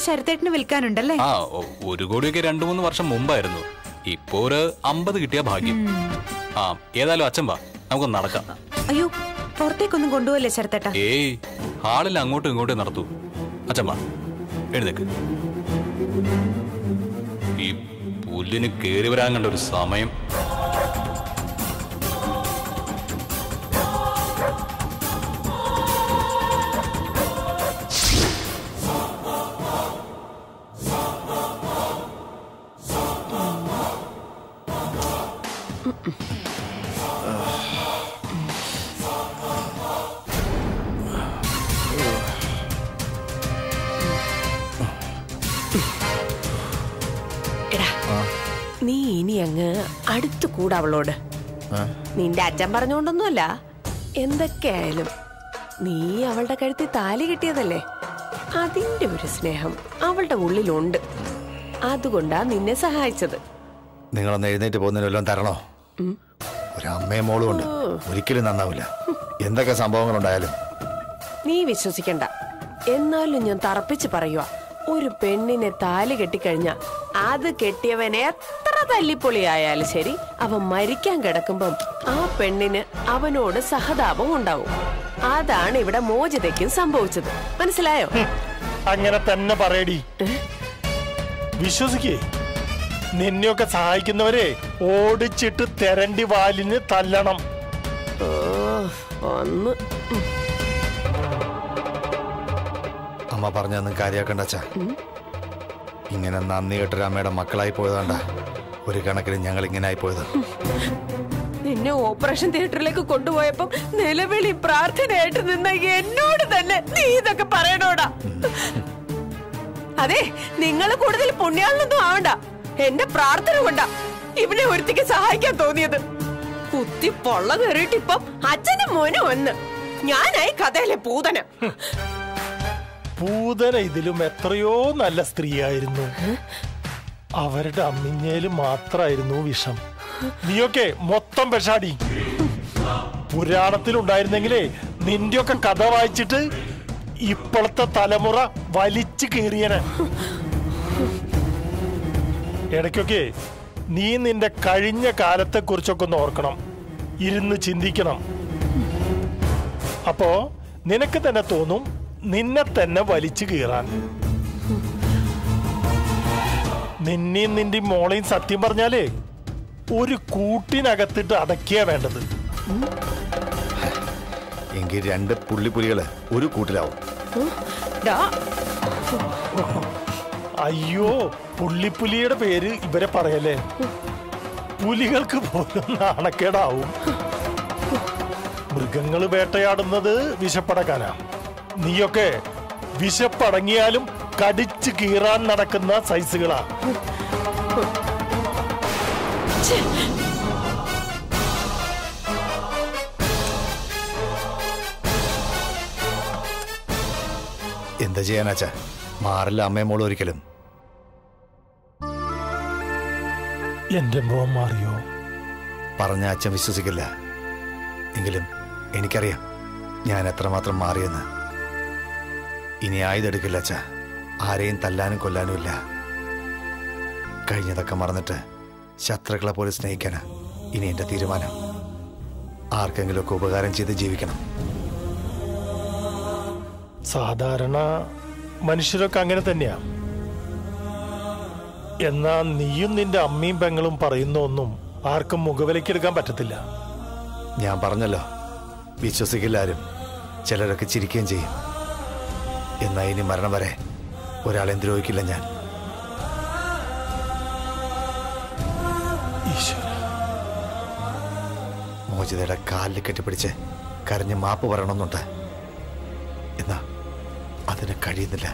ശരത്തേട്ടന് വിൽക്കാനുണ്ടല്ലേ ആ ഒ- ഒരു കോടിയൊക്കെ രണ്ടു മൂന്ന് വർഷം മുമ്പായിരുന്നു ഇപ്പോ ഒരു അമ്പത് കിട്ടിയ ഭാഗ്യം ആ ഏതായാലും അച്ഛൻ വാ നമുക്ക് നടക്കാം അയ്യോ പുറത്തേക്കൊന്നും കൊണ്ടുപോകല്ലേ ശരത്തേട്ട ഏയ് ഹാളിൽ അങ്ങോട്ടും ഇങ്ങോട്ടും നടത്തൂ അച്ഛൻ വാ എഴുന്നേക്ക് ഈ പുല്ലിന് കേറി വരാൻ കണ്ട ഒരു സമയം എടാ നീ ഇനി അങ്ങ് അടുത്തു കൂടാ അവളോട് നിന്റെ അച്ഛൻ പറഞ്ഞോണ്ടൊന്നുമല്ല എന്തൊക്കെയായാലും നീ അവളുടെ കഴുത്തിൽ താലി കിട്ടിയതല്ലേ അതിന്റെ ഒരു സ്നേഹം അവളുടെ ഉള്ളിലുണ്ട് അതുകൊണ്ടാ നിന്നെ സഹായിച്ചത് നിങ്ങളൊന്ന് എഴുന്നേറ്റ് പോകുന്നതിന് വല്ലതും തരണോ ഒരു അമ്മയും മോളും ഉണ്ട് ഒരിക്കലും നന്നാവില്ല എന്തൊക്കെ സംഭവങ്ങളുണ്ടായാലും നീ വിശ്വസിക്കണ്ട എന്നാലും ഞാൻ തറപ്പിച്ച് പറയുക ഒരു പെണ്ണിനെ താലി കെട്ടിക്കഴിഞ്ഞ അത് കെട്ടിയവൻ എത്ര തല്ലിപ്പൊളിയായാലും ശരി അവൻ മരിക്കാൻ കിടക്കുമ്പം ആ പെണ്ണിന് അവനോട് സഹതാപം ഉണ്ടാവും അതാണ് ഇവിടെ മോചിതയ്ക്കും സംഭവിച്ചത് മനസ്സിലായോ അങ്ങനെ തന്നെ പറയടി വിശ്വസിക്കേ നിന്നെയൊക്കെ സഹായിക്കുന്നവരെ ഓടിച്ചിട്ട് തെരണ്ടി വാലിന് തല്ലണം ഓ ഒന്ന് അമ്മ പറഞ്ഞൊന്നും കാര്യമാക്കണ്ട അച്ഛാ ഇങ്ങനെ നന്ദി കെട്ടൊരു അമ്മയുടെ മക്കളായി പോയതാണ്ട ഒരു കണക്കിന് ഞങ്ങൾ ഇങ്ങനെ ആയി പോയത് നിന്നെ ഓപ്പറേഷൻ തിയേറ്ററിലേക്ക് കൊണ്ടുപോയപ്പം നിലവിളി പ്രാർത്ഥനയായിട്ട് നിന്ന എന്നോട് തന്നെ നീ ഇതൊക്കെ പറയണോടാ അതെ നിങ്ങൾ കൂടുതൽ പുണ്യാളൊന്നും ആവണ്ട എന്റെ പ്രാർത്ഥന കൊണ്ടാ ഇവനെ ഒരുത്തിക്ക് സഹായിക്കാൻ തോന്നിയത് കുത്തി പൊള്ള കയറിയിട്ട് ഇപ്പം അച്ഛനും മോനും വന്ന് ഞാനായി കഥയിലെ പൂതന പൂതന ഇതിലും എത്രയോ നല്ല സ്ത്രീയായിരുന്നു അവരുടെ അമ്മിഞ്ഞേല് മാത്രായിരുന്നു വിഷം നീയൊക്കെ മൊത്തം പെഷാടി പുരാണത്തിലുണ്ടായിരുന്നെങ്കിലേ നിന്റെയൊക്കെ കഥ വായിച്ചിട്ട് ഇപ്പോഴത്തെ തലമുറ വലിച്ചു കീറിയനെ ഇടയ്ക്കൊക്കെ നീ നിന്റെ കഴിഞ്ഞ കാലത്തെ കുറിച്ചൊക്കെ ഒന്ന് ഓർക്കണം ഇരുന്ന് ചിന്തിക്കണം അപ്പോ നിനക്ക് തന്നെ തോന്നും നിന്നെ തന്നെ വലിച്ചു കീറാൻ നിന്നെയും നിന്റെ മോളെയും സത്യം പറഞ്ഞാലേ ഒരു കൂട്ടിനകത്തിട്ട് അടക്കിയാ വേണ്ടത് എങ്കിൽ രണ്ട് പുള്ളിപ്പുലികള് ഒരു കൂട്ടിലാവും ഡാ, അയ്യോ പുള്ളിപ്പുലിയുടെ പേര് ഇവരെ പറയല്ലേ പുലികൾക്ക് പോലും നാണക്കേടാവും മൃഗങ്ങൾ വേട്ടയാടുന്നത് വിശപ്പടക്കാനാ നീയൊക്കെ വിശപ്പടങ്ങിയാലും കടിച്ചു കീറാൻ നടക്കുന്ന സൈസുകളാ എന്താ ചെയ്യാനാച്ചാ മാറില്ല അമ്മയും മോളും ഒരിക്കലും എന്റെ മോൻ മാറിയോ പറഞ്ഞ അച്ഛൻ വിശ്വസിക്കില്ല എങ്കിലും എനിക്കറിയാം ഞാൻ എത്രമാത്രം മാറിയെന്ന് ഇനി ആയുധെടുക്കില്ല അച്ഛ ആരെയും തല്ലാനും കൊല്ലാനും ഇല്ല കഴിഞ്ഞതൊക്കെ മറന്നിട്ട് ശത്രുക്കളെ പോലെ സ്നേഹിക്കാനാ ഇനി എന്റെ തീരുമാനം ആർക്കെങ്കിലുമൊക്കെ ഉപകാരം ചെയ്ത് ജീവിക്കണം സാധാരണ മനുഷ്യരൊക്കെ അങ്ങനെ തന്നെയാ എന്നാ നീയും നിന്റെ അമ്മയും പെങ്ങളും പറയുന്ന ഒന്നും ആർക്കും മുഖവിലക്കെടുക്കാൻ പറ്റത്തില്ല ഞാൻ പറഞ്ഞല്ലോ വിശ്വസിക്കില്ല ആരും ചിലരൊക്കെ ചിരിക്കുകയും ചെയ്യും എന്നാ ഇനി മരണം വരെ ഒരാളെ ദ്രോഹിക്കില്ല ഞാൻ ഈശ്വര മോചിതയുടെ കാലിൽ കെട്ടിപ്പിടിച്ച് കരഞ്ഞ് മാപ്പ് പറയണമെന്നുണ്ട് എന്നാ അതിന് കഴിയുന്നില്ല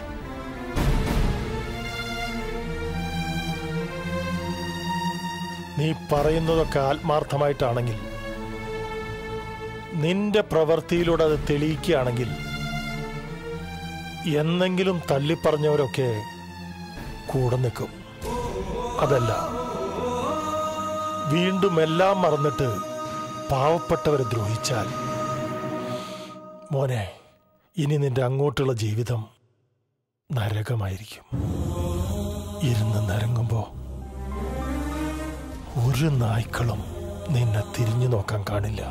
നീ പറയുന്നതൊക്കെ ആത്മാർത്ഥമായിട്ടാണെങ്കിൽ നിന്റെ പ്രവൃത്തിയിലൂടെ അത് തെളിയിക്കുകയാണെങ്കിൽ എന്നെങ്കിലും തള്ളിപ്പറഞ്ഞവരൊക്കെ കൂടെ നിൽക്കും അതല്ല വീണ്ടും എല്ലാം മറന്നിട്ട് പാവപ്പെട്ടവരെ ദ്രോഹിച്ചാൽ മോനെ ഇനി നിന്റെ അങ്ങോട്ടുള്ള ജീവിതം നരകമായിരിക്കും ഇരുന്ന് നരങ്ങുമ്പോ ഒരു നായ്ക്കളും നിന്നെ തിരിഞ്ഞു നോക്കാൻ കാണില്ല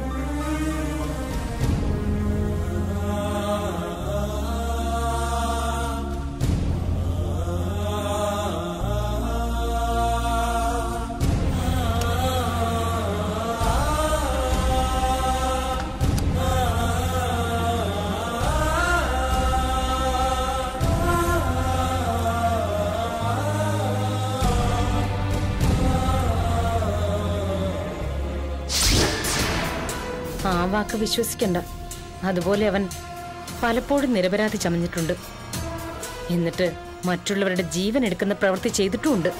ആ വാക്ക് വിശ്വസിക്കണ്ട അതുപോലെ അവൻ പലപ്പോഴും നിരപരാധി ചമഞ്ഞിട്ടുണ്ട് എന്നിട്ട് മറ്റുള്ളവരുടെ ജീവൻ എടുക്കുന്ന പ്രവൃത്തി ചെയ്തിട്ടുമുണ്ട്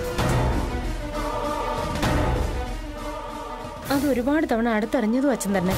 അത് ഒരുപാട് തവണ അടുത്തറിഞ്ഞതും അച്ഛൻ തന്നെ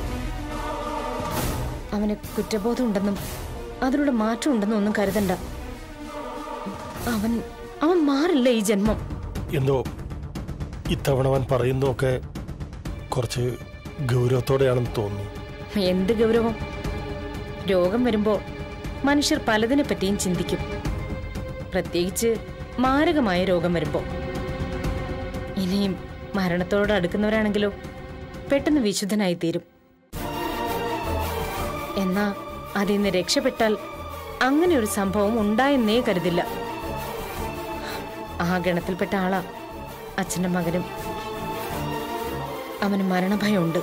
അവന് കുറ്റബോധം ഉണ്ടെന്നും അതിലൂടെ മാറ്റം ഉണ്ടെന്നും ഒന്നും കരുതണ്ട അവൻ അവൻ മാറില്ല ഈ ജന്മം എന്തോ ഇത്തവണ അവൻ പറയുന്നതൊക്കെ കുറച്ച് ഗൗരവത്തോടെയാണെന്ന് തോന്നുന്നു എന്ത് ഗൗരവം രോഗം വരുമ്പോ മനുഷ്യർ പലതിനെ പറ്റിയും ചിന്തിക്കും പ്രത്യേകിച്ച് മാരകമായ രോഗം വരുമ്പോ ഇനിയും മരണത്തോട് അടുക്കുന്നവരാണെങ്കിലോ പെട്ടെന്ന് വിശുദ്ധനായി തീരും എന്നാ അതിൽ നിന്ന് രക്ഷപ്പെട്ടാൽ അങ്ങനെ ഒരു സംഭവം ഉണ്ടായെന്നേ കരുതില്ല ആ ഗണത്തിൽപ്പെട്ട ആളാ അച്ഛന്റെ മകനും അവന് മരണഭയമുണ്ട്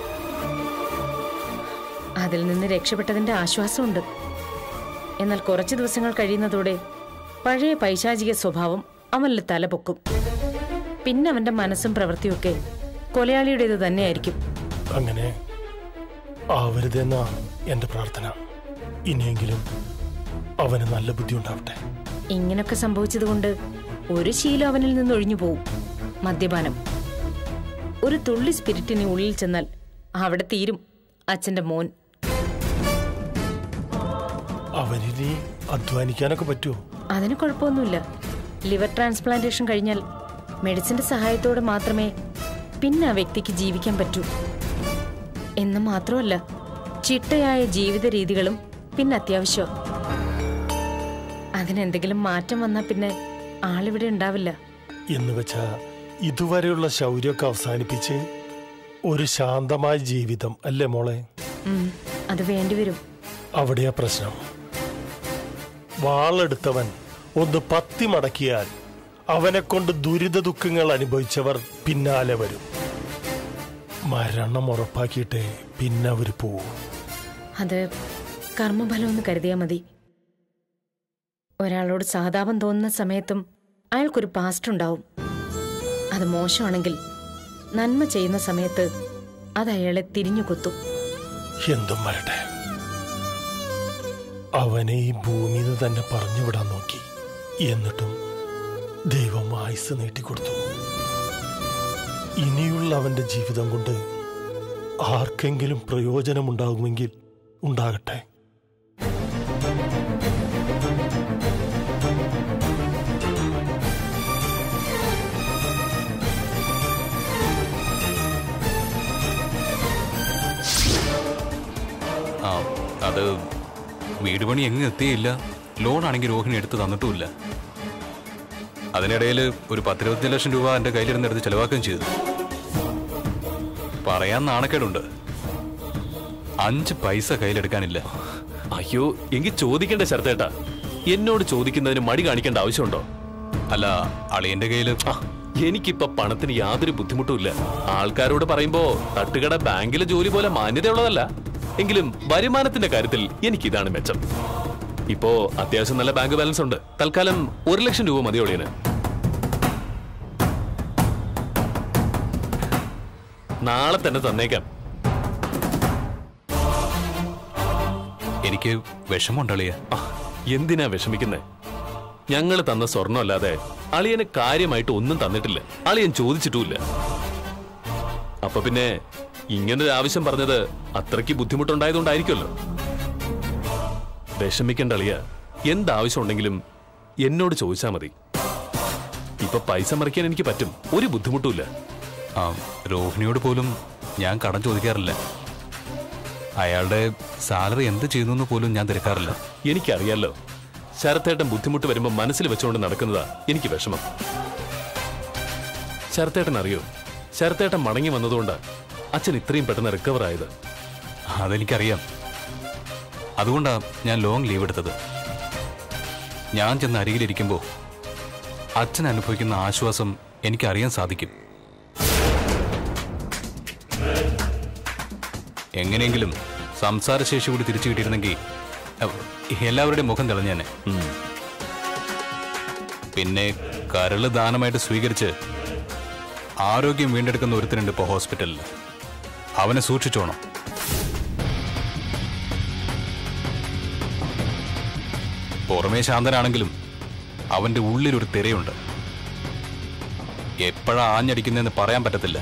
അതിൽ നിന്ന് രക്ഷപ്പെട്ടതിന്റെ ആശ്വാസമുണ്ട് എന്നാൽ കുറച്ചു ദിവസങ്ങൾ കഴിയുന്നതോടെ പഴയ പൈശാചിക സ്വഭാവം അവനിൽ തലപൊക്കും പിന്നെ അവന്റെ മനസ്സും പ്രവൃത്തിയൊക്കെ കൊലയാളിയുടേത് തന്നെയായിരിക്കും അങ്ങനെ ആവരുതെന്നാ എന്റെ പ്രാർത്ഥന ഇനിയെങ്കിലും അവന് നല്ല ബുദ്ധി ഉണ്ടാവട്ടെ ഇങ്ങനൊക്കെ സംഭവിച്ചതുകൊണ്ട് ഒരു ശീലം അവനിൽ നിന്ന് ഒഴിഞ്ഞു പോവും മദ്യപാനം ഒരു തുള്ളി സ്പിരിറ്റിന് ഉള്ളിൽ ചെന്നാൽ അവിടെ തീരും അച്ഛന്റെ മോൻ അവനിനി അധ്വാനിക്കാനൊക്കെ പറ്റുമോ അതിന് കുഴപ്പമൊന്നുമില്ല ലിവർ ട്രാൻസ്പ്ലാന്റേഷൻ കഴിഞ്ഞാൽ മെഡിസിന്റെ സഹായത്തോടെ മാത്രമേ പിന്നെ ആ വ്യക്തിക്ക് ജീവിക്കാൻ പറ്റൂ എന്ന് മാത്രമല്ല ചിട്ടയായ ജീവിത രീതികളും പിന്നെ അത്യാവശ്യം അതിനെന്തെങ്കിലും മാറ്റം വന്നാൽ പിന്നെ ആളിവിടെ ഉണ്ടാവില്ല എന്ന് വെച്ചാ ഇതുവരെയുള്ള ശൗര്യമൊക്കെ അവസാനിപ്പിച്ച് ഒരു ശാന്തമായ ജീവിതം അല്ലേ മോളെ ഉം, അത് വേണ്ടിവരും അവിടെയാ പ്രശ്നം വാളെടുത്തവൻ ഒന്ന് പത്തി മടക്കിയാൽ അവനെ കൊണ്ട് ദുരിത ദുഃഖങ്ങൾ അനുഭവിച്ചവർ പിന്നാലെ വരും മരണം ഉറപ്പാക്കിയിട്ടേ പിന്നെ അവര് പോവൂ അത് കർമ്മഫലം എന്ന് കരുതിയാൽ മതി ഒരാളോട് സഹതാപം തോന്നുന്ന സമയത്തും അയാൾക്കൊരു പാസ്റ്റ് ഉണ്ടാവും അത് മോശമാണെങ്കിൽ നന്മ ചെയ്യുന്ന സമയത്ത് അത് അയാളെ തിരിഞ്ഞു കൊത്തും എന്തും വരട്ടെ അവനെ ഈ ഭൂമിയിൽ നിന്ന് തന്നെ പറഞ്ഞുവിടാൻ നോക്കി എന്നിട്ടും ദൈവം ആയുസ് നീട്ടിക്കൊടുത്തു ഇനിയുള്ള അവന്റെ ജീവിതം കൊണ്ട് ആർക്കെങ്കിലും പ്രയോജനമുണ്ടാകുമെങ്കിൽ ഉണ്ടാകട്ടെ ആ അത് വീട് പണി എങ്ങും എത്തിയില്ല ലോണാണെങ്കിൽ രോഹിണി എടുത്ത് തന്നിട്ടുമില്ല അതിനിടയിൽ ഒരു പത്തിരുപത്തി ലക്ഷം രൂപ എൻ്റെ കയ്യിലിരുന്ന് എടുത്ത് ചെലവാക്കുകയും ചെയ്തു പറയാൻ നാണക്കേടുണ്ട് അഞ്ച് പൈസ കയ്യിലെടുക്കാനില്ല അയ്യോ എങ്കിൽ ചോദിക്കേണ്ട ശരത്തേട്ടാ എന്നോട് ചോദിക്കുന്നതിന് മടി കാണിക്കേണ്ട ആവശ്യമുണ്ടോ അല്ല അളിയന്റെ കയ്യിൽ ആ, എനിക്കിപ്പോ പണത്തിന് യാതൊരു ബുദ്ധിമുട്ടുമില്ല ആൾക്കാരോട് പറയുമ്പോ തട്ടുകട ബാങ്കിലെ ജോലി പോലെ മാന്യതയുള്ളതല്ല എങ്കിലും വരുമാനത്തിന്റെ കാര്യത്തിൽ എനിക്കിതാണ് മെച്ചം ഇപ്പോ അത്യാവശ്യം നല്ല ബാങ്ക് ബാലൻസ് ഉണ്ട് തൽക്കാലം ഒരു ലക്ഷം രൂപ മതി ഒളിയന് നാളെ തന്നെ തന്നേക്കാം എനിക്ക് വിഷമമുണ്ട് അളിയ ആ, എന്തിനാ വിഷമിക്കുന്നേ ഞങ്ങൾ തന്ന സ്വർണം അല്ലാതെ അളിയന് കാര്യമായിട്ട് ഒന്നും തന്നിട്ടില്ല അളിയൻ ചോദിച്ചിട്ടുമില്ല അപ്പൊ പിന്നെ ഇങ്ങനൊരു ആവശ്യം പറഞ്ഞത് അത്രയ്ക്ക് ബുദ്ധിമുട്ടുണ്ടായതുകൊണ്ടായിരിക്കുമല്ലോ വിഷമിക്കേണ്ട അളിയ എന്താവശ്യം ഉണ്ടെങ്കിലും എന്നോട് ചോദിച്ചാ മതി ഇപ്പൊ പൈസ മറിക്കാൻ എനിക്ക് പറ്റും ഒരു ബുദ്ധിമുട്ടുമില്ല ആ രോഹിണിയോട് പോലും ഞാൻ കടം ചോദിക്കാറില്ല അയാളുടെ സാലറി എന്ത് ചെയ്യുന്നു എന്ന് പോലും ഞാൻ തിരക്കാറില്ല എനിക്കറിയാലോ ശരത്തേട്ടൻ ബുദ്ധിമുട്ട് വരുമ്പോൾ മനസ്സിൽ വെച്ചുകൊണ്ട് നടക്കുന്നതാ എനിക്ക് വിഷമം ശരത്തേട്ടൻ അറിയോ ശരത്തേട്ടൻ മടങ്ങി വന്നതുകൊണ്ട് അച്ഛൻ ഇത്രയും പെട്ടെന്ന് റിക്കവർ ആയത് അതെനിക്കറിയാം അതുകൊണ്ടാ ഞാൻ ലോങ് ലീവ് എടുത്തത് ഞാൻ ചെന്ന് അരികിലിരിക്കുമ്പോൾ അച്ഛൻ അനുഭവിക്കുന്ന ആശ്വാസം എനിക്കറിയാൻ സാധിക്കും എങ്ങനെയെങ്കിലും സംസാരശേഷി കൂടി തിരിച്ചു കിട്ടിയിരുന്നെങ്കിൽ അഹ്, എല്ലാവരുടെയും മുഖം തെളിഞ്ഞേനെ ഉം. പിന്നെ കരള് ദാനമായിട്ട് സ്വീകരിച്ച് ആരോഗ്യം വീണ്ടെടുക്കുന്ന ഒരുത്തനുണ്ട് ഇപ്പോൾ ഹോസ്പിറ്റലിൽ അവനെ സൂക്ഷിച്ചോണം പുറമേ ശാന്തനാണെങ്കിലും അവന്റെ ഉള്ളിലൊരു തിരയുണ്ട് എപ്പോഴാ ആഞ്ഞടിക്കുന്നതെന്ന് പറയാൻ പറ്റത്തില്ല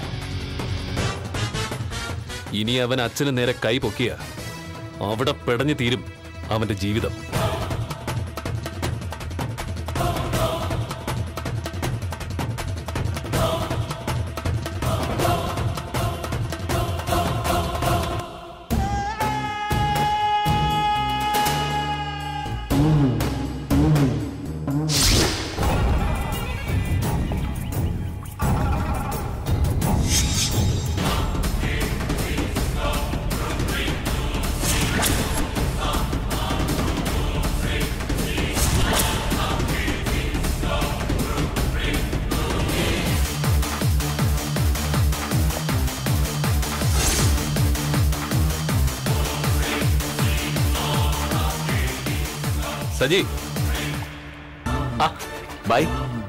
ഇനി അവൻ അച്ഛന് നേരെ കൈ പൊക്കിയ അവിടെ പെടഞ്ഞു തീരും അവന്റെ ജീവിതം സജി ആ ബൈ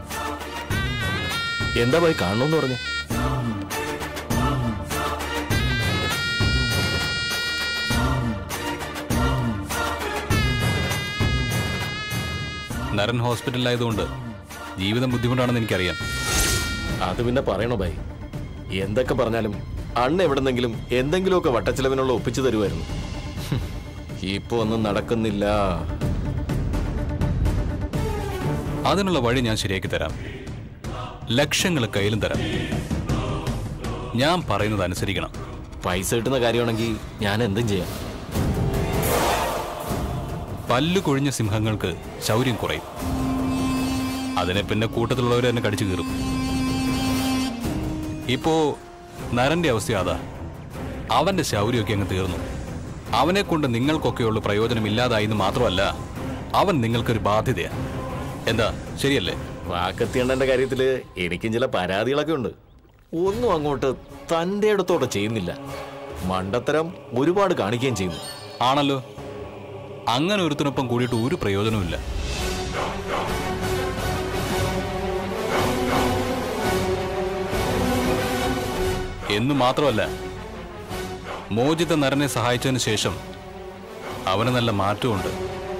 എന്താ ബൈ കാണണമെന്ന് പറഞ്ഞു നരൻ ഹോസ്പിറ്റലിലായതുകൊണ്ട് ജീവിതം ബുദ്ധിമുട്ടാണെന്ന് എനിക്കറിയാം അത് പിന്നെ പറയണോ ബൈ എന്തൊക്കെ പറഞ്ഞാലും അണ്ണ എവിടെന്നെങ്കിലും എന്തെങ്കിലുമൊക്കെ വട്ടച്ചിലവിനുള്ള ഒപ്പിച്ചു തരുമായിരുന്നു ഹും, ഇപ്പൊ ഒന്നും നടക്കുന്നില്ല അതിനുള്ള വഴി ഞാൻ ശരിയാക്കി തരാം ലക്ഷങ്ങൾ കയ്യിലും തരാം ഞാൻ പറയുന്നത് അനുസരിക്കണം പൈസ കിട്ടുന്ന കാര്യമാണെങ്കിൽ ഞാൻ എന്തും ചെയ്യാം പല്ലു കൊഴിഞ്ഞ സിംഹങ്ങൾക്ക് ശൗര്യം കുറയും അതിനെ പിന്നെ കൂട്ടത്തിലുള്ളവർ തന്നെ കടിച്ചു കീറും ഇപ്പോ നരന്റെ അവസ്ഥ അതാ അവന്റെ ശൗര്യമൊക്കെ അങ്ങ് തീർന്നു അവനെ കൊണ്ട് നിങ്ങൾക്കൊക്കെയുള്ള പ്രയോജനം ഇല്ലാതായെന്ന് മാത്രമല്ല അവൻ നിങ്ങൾക്കൊരു ബാധ്യതയാ എന്താ ശരിയല്ലേ വാക്കത്തിയണ്ണന്റെ കാര്യത്തില് എനിക്കും ചില പരാതികളൊക്കെ ഉണ്ട് ഒന്നും അങ്ങോട്ട് തന്റെ അടുത്തോടെ ചെയ്യുന്നില്ല മണ്ടത്തരം ഒരുപാട് കാണിക്കുകയും ചെയ്യുന്നു ആണല്ലോ അങ്ങനെ ഒരുത്തിനൊപ്പം കൂടിയിട്ട് ഒരു പ്രയോജനവുമില്ല എന്നു മാത്രമല്ല മോചിത നരനെ സഹായിച്ചതിന് ശേഷം അവന് നല്ല മാറ്റമുണ്ട്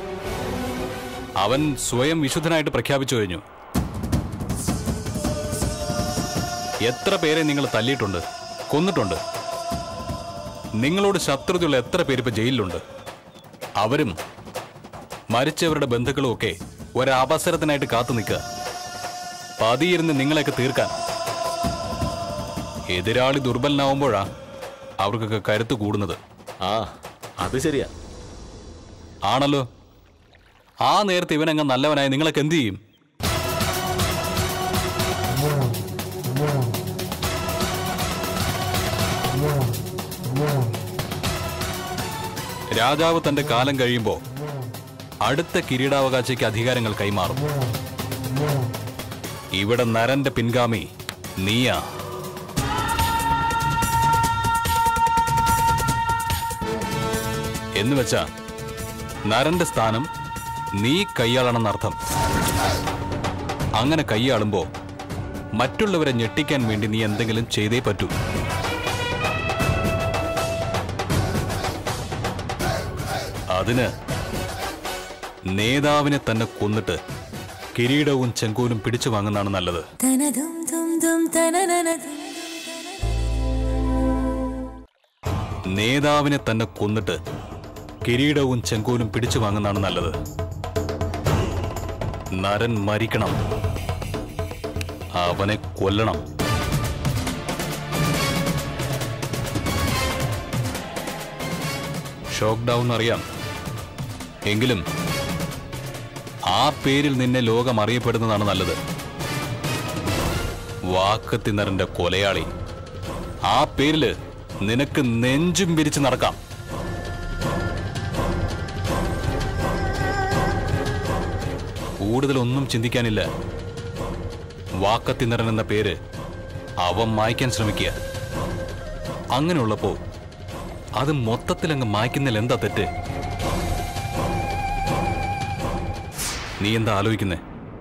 അവൻ സ്വയം വിശുദ്ധനായിട്ട് പ്രഖ്യാപിച്ചു കഴിഞ്ഞു എത്ര പേരെ നിങ്ങൾ തല്ലിയിട്ടുണ്ട് കൊന്നിട്ടുണ്ട് നിങ്ങളോട് ശത്രുതയുള്ള എത്ര പേര് ഇപ്പൊ ജയിലിലുണ്ട് അവരും മരിച്ചവരുടെ ബന്ധുക്കളും ഒക്കെ ഒരവസരത്തിനായിട്ട് കാത്തു നിൽക്കുക പതിയിരുന്ന് നിങ്ങളെയൊക്കെ തീർക്കാൻ എതിരാളി ദുർബലനാവുമ്പോഴാ അവർക്കൊക്കെ കരുത്ത് കൂടുന്നത് ആ അത് ശരിയാ ആണല്ലോ ആ നേരത്തെ ഇവനങ്ങ് നല്ലവനായി നിങ്ങളൊക്കെ എന്ത് ചെയ്യും രാജാവ് തന്റെ കാലം കഴിയുമ്പോൾ അടുത്ത കിരീടാവകാശിക്ക് അധികാരങ്ങൾ കൈമാറും ഇവിടെ നരന്റെ പിൻഗാമി നീയാ എന്ന് വെച്ചാ നരന്റെ സ്ഥാനം നീ കൈയാളണമെന്നർത്ഥം അങ്ങനെ കൈയാളുമ്പോ മറ്റുള്ളവരെ ഞെട്ടിക്കാൻ വേണ്ടി നീ എന്തെങ്കിലും ചെയ്തേ പറ്റൂ അതിന് നേതാവിനെ തന്നെ കൊന്നിട്ട് കിരീടവും ചെങ്കോലും പിടിച്ചു വാങ്ങുന്നതാണ് നല്ലത് നേതാവിനെ തന്നെ കൊന്നിട്ട് കിരീടവും ചെങ്കോലും പിടിച്ചു വാങ്ങുന്നതാണ് നല്ലത് നരൻ മരിക്കണം അവനെ കൊല്ലണം ഷോക്ക് ഡൗൺ അറിയാം എങ്കിലും ആ പേരിൽ നിന്നെ ലോകം അറിയപ്പെടുന്നതാണ് നല്ലത് വാക്കത്തിനറിന്റെ കൊലയാളി ആ പേരില് നിനക്ക് നെഞ്ചും വിരിച്ച് നടക്കാം കൂടുതലൊന്നും ചിന്തിക്കാനില്ല വാക്കത്തിനറൻ എന്ന പേര് അവൻ മായ്ക്കാൻ ശ്രമിക്കുക അങ്ങനെയുള്ളപ്പോ അത് മൊത്തത്തിലങ്ങ് മായ്ക്കുന്നതിൽ എന്താ തെറ്റ് നീ എന്താ ആലോചിക്കുന്നേ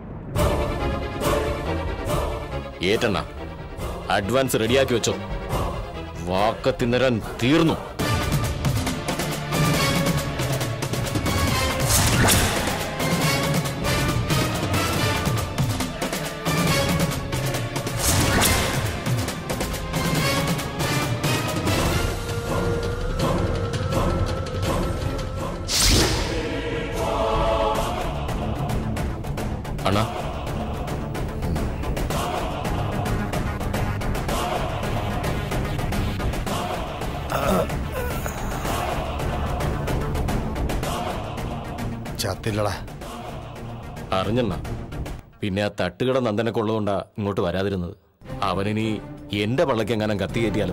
ഏറ്റണ്ണ അഡ്വാൻസ് റെഡിയാക്കി വെച്ചോ വാക്കത്തിന്നരാൻ തീർന്നു അണ്ണാ ചത്തില്ലടാ അറിഞ്ഞണ്ണ പിന്നെ ആ തട്ടുകട നന്ദനൊക്കെ ഉള്ളതുകൊണ്ടാ ഇങ്ങോട്ട് വരാതിരുന്നത് അവനിനി എന്റെ പള്ളക്ക് എങ്ങാനും കത്തി കയറ്റിയാലോ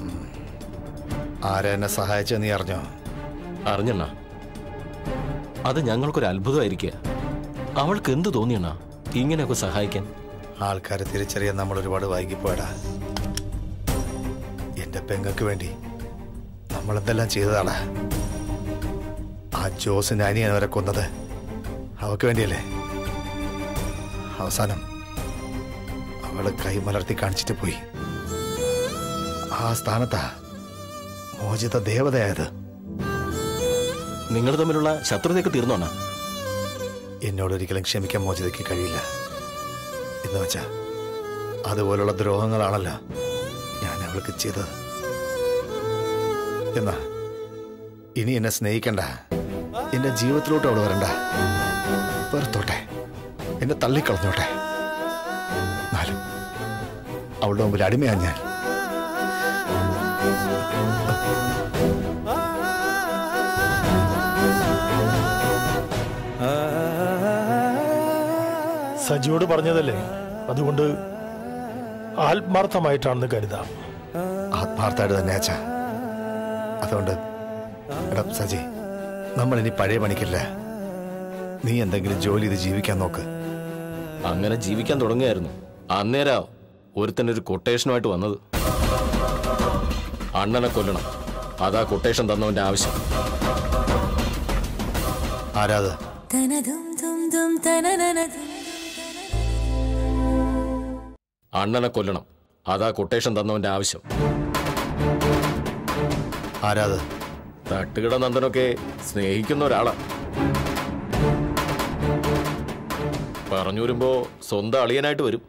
ആരാ എന്നെ സഹായിച്ചെന്ന് നീ അറിഞ്ഞോ അറിഞ്ഞണ്ണ അത് ഞങ്ങൾക്കൊരു അത്ഭുതമായിരിക്കുക അവൾക്ക് എന്ത് തോന്നിയണ്ണ ഇങ്ങനെയൊക്കെ സഹായിക്കാൻ ആൾക്കാരെ തിരിച്ചറിയാൻ നമ്മൾ ഒരുപാട് വൈകിപ്പോയടാ എന്റെ പെങ്ങക്ക് വേണ്ടി നമ്മൾ എന്തെല്ലാം ചെയ്തതാടാ ആ ജോസിന് അനിയൻ അവരെ കൊന്നത് അവക്ക് വേണ്ടിയല്ലേ അവസാനം അവള് കൈമലർത്തി കാണിച്ചിട്ട് പോയി ആ സ്ഥാനത്താ മോചിത ദേവതയായത് നിങ്ങൾ തമ്മിലുള്ള ശത്രുതയൊക്കെ തീർന്നോണ്ണ എന്നോട് ഒരിക്കലും ക്ഷമിക്കാൻ മോചിതയ്ക്ക് കഴിയില്ല എന്ന് വെച്ചാ അതുപോലുള്ള ദ്രോഹങ്ങളാണല്ലോ ഞാൻ അവൾക്ക് ചെയ്തത് എന്നാ ഇനി എന്നെ സ്നേഹിക്കണ്ട എന്റെ ജീവിതത്തിലോട്ട് അവൾ വരണ്ട വെറുത്തോട്ടെ എന്നെ തള്ളിക്കളഞ്ഞോട്ടെ എന്നാലും അവളുടെ മുമ്പിൽ അടിമയാണ് ഞാൻ സജിയോട് പറഞ്ഞതല്ലേ അതുകൊണ്ട് ആത്മാർത്ഥമായിട്ടാണെന്ന് കരുതാം ആത്മാർത്ഥമായിട്ട് തന്നെ അച്ഛാ അതുകൊണ്ട് എടാ സജി നമ്മൾ ഇനി പഴയ പണിക്കില്ല നീ എന്തെങ്കിലും ജോലി ചെയ്ത് ജീവിക്കാൻ നോക്ക് അങ്ങനെ ജീവിക്കാൻ തുടങ്ങുകയായിരുന്നു അന്നേരാ ഒരുത്തനൊരു കൊട്ടേഷനുമായിട്ട് വന്നത് അണ്ണനെ കൊല്ലണം അതാ കൊട്ടേഷൻ തന്നവന്റെ ആവശ്യം ആരാത് അണ്ണനെ കൊല്ലണം അതാ കൊട്ടേഷൻ തന്നവന്റെ ആവശ്യം ആരാത് തട്ടുകിട നന്ദനൊക്കെ സ്നേഹിക്കുന്ന ഒരാളാ പറഞ്ഞു വരുമ്പോ സ്വന്തം അളിയനായിട്ട് വരും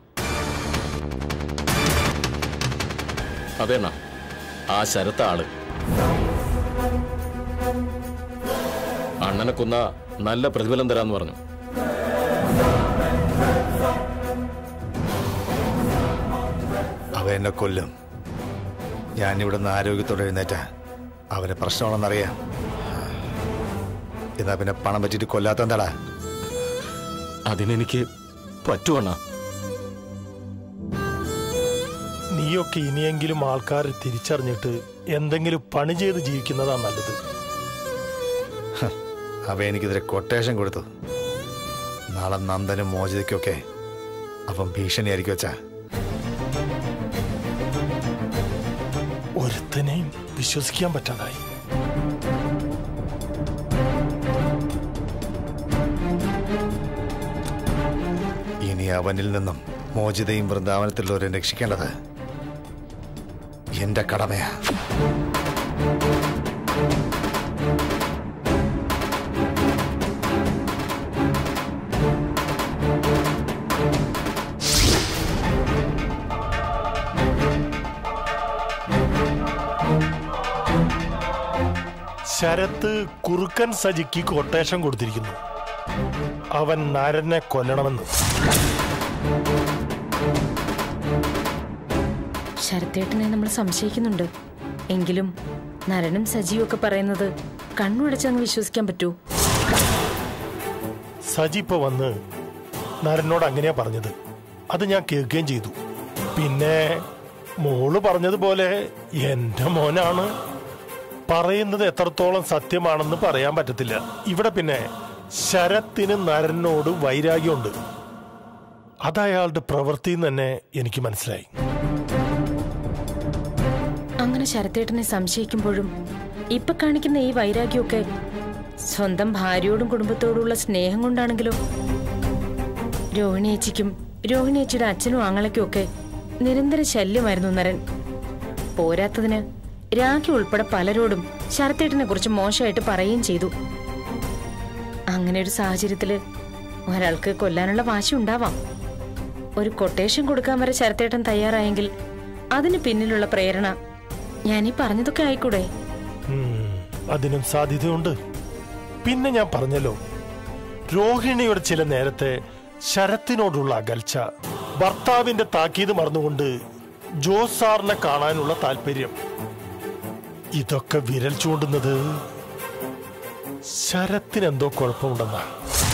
അതെണ്ണ ആ ശരത്ത ആള് അണ്ണനെ കൊന്ന നല്ല പ്രതിഫലം തരാന്ന് പറഞ്ഞു അവ എന്നെ കൊല്ലും ഞാൻ ഇവിടുന്ന് ആരോഗ്യത്തോടെ എഴുന്നേറ്റ അവന് പ്രശ്നമാണെന്നറിയാം എന്നാ പിന്നെ പണം പറ്റിയിട്ട് കൊല്ലാത്ത എന്താടാ അതിനെനിക്ക് പറ്റുവണ്ണ നീയൊക്കെ ഇനിയെങ്കിലും ആൾക്കാരെ തിരിച്ചറിഞ്ഞിട്ട് എന്തെങ്കിലും പണി ചെയ്ത് ജീവിക്കുന്നതാ നല്ലത് അവ എനിക്കെതിരെ കൊട്ടേഷൻ കൊടുത്തു നാളെ നന്ദനും മോചിതയ്ക്കൊക്കെ അവൻ ഭീഷണിയായിരിക്കും വെച്ചാ ഒരുത്തനെയും വിശ്വസിക്കാൻ പറ്റാതായി ഇനി അവനിൽ നിന്നും മോചിതയും വൃന്ദാവനത്തിലുള്ളവരെ രക്ഷിക്കേണ്ടത് എന്റെ കടമയാ ശരത്ത് കുറുക്കൻ സജിക്ക് കൊട്ടേഷൻ കൊടുത്തിരിക്കുന്നു അവൻ നരനെ കൊല്ലണമെന്ന് ശരത്തേട്ടനെ നമ്മൾ സംശയിക്കുന്നുണ്ട് എങ്കിലും നരനും സജീവും ഒക്കെ പറയുന്നത് കണ്ണുടച്ച് അങ്ങ് വിശ്വസിക്കാൻ പറ്റൂ സജി ഇപ്പൊ വന്ന് നരനോട് അങ്ങനെയാ പറഞ്ഞത് അത് ഞാൻ കേൾക്കുകയും ചെയ്തു പിന്നെ മോള് പറഞ്ഞതുപോലെ എന്റെ മോനാണ് പറയുന്നത് എത്രത്തോളം സത്യമാണെന്ന് പറയാൻ പറ്റത്തില്ല ഇവിടെ പിന്നെ ശരത്തിന് നരനോട് വൈരാഗ്യമുണ്ട് അത് അയാളുടെ പ്രവൃത്തി തന്നെ എനിക്ക് മനസ്സിലായി അങ്ങനെ ശരത്തേട്ടനെ സംശയിക്കുമ്പോഴും ഇപ്പൊ കാണിക്കുന്ന ഈ വൈരാഗ്യമൊക്കെ സ്വന്തം ഭാര്യയോടും കുടുംബത്തോടുള്ള സ്നേഹം കൊണ്ടാണെങ്കിലോ രോഹിണിയേച്ചിക്കും രോഹിണിയേച്ചിയുടെ അച്ഛനും ആങ്ങളയ്ക്കും ഒക്കെ നിരന്തര ശല്യമായിരുന്നു നരൻ പോരാത്തതിന് രാഖി ഉൾപ്പെടെ പലരോടും ശരത്തേട്ടനെ കുറിച്ച് മോശമായിട്ട് പറയുകയും ചെയ്തു അങ്ങനെ ഒരു സാഹചര്യത്തില് ഒരാൾക്ക് കൊല്ലാനുള്ള വാശി ഉണ്ടാവാം ഒരു കൊട്ടേഷൻ കൊടുക്കാൻ വരെ ശരത്തേട്ടൻ തയ്യാറായെങ്കിൽ അതിന് പിന്നിലുള്ള പ്രേരണ ഞാനീ പറഞ്ഞതൊക്കെ ആയിക്കൂടെ ഉം, അതിനും സാധ്യതയുണ്ട് പിന്നെ ഞാൻ പറഞ്ഞല്ലോ രോഹിണിയുടെ ചില നേരത്തെ ശരത്തിനോടുള്ള അകൽച്ച ഭർത്താവിന്റെ താക്കീത് മറന്നുകൊണ്ട് ജോസ് സാറിനെ കാണാനുള്ള താല്പര്യം ഇതൊക്കെ വിരൽ ചൂണ്ടുന്നത് ശരത്തിന് എന്തോ കുഴപ്പമുണ്ടെന്നാ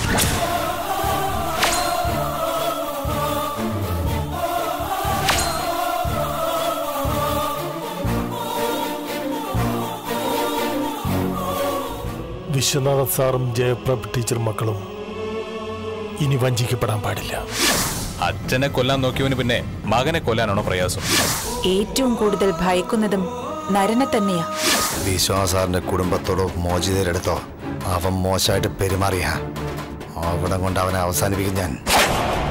വിശ്വനാഥൻ സാറും ജയപ്രഭ് ടീച്ചർ മക്കളും ഇനി വഞ്ചിക്കപ്പെടാൻ പാടില്ല അച്ഛനെ കൊല്ലാൻ നോക്കിയവന് പിന്നെ മകനെ കൊല്ലാനാണോ പ്രയാസം ഏറ്റവും കൂടുതൽ ഭയക്കുന്നതും നരനെ തന്നെയാ വിശ്വാസ് സാറിന്റെ കുടുംബത്തോടോ മോചിതരെടുത്തോ അവൻ മോശമായിട്ട് പെരുമാറിയ അവിടെ കൊണ്ട് അവനെ അവസാനിപ്പിക്കും ഞാൻ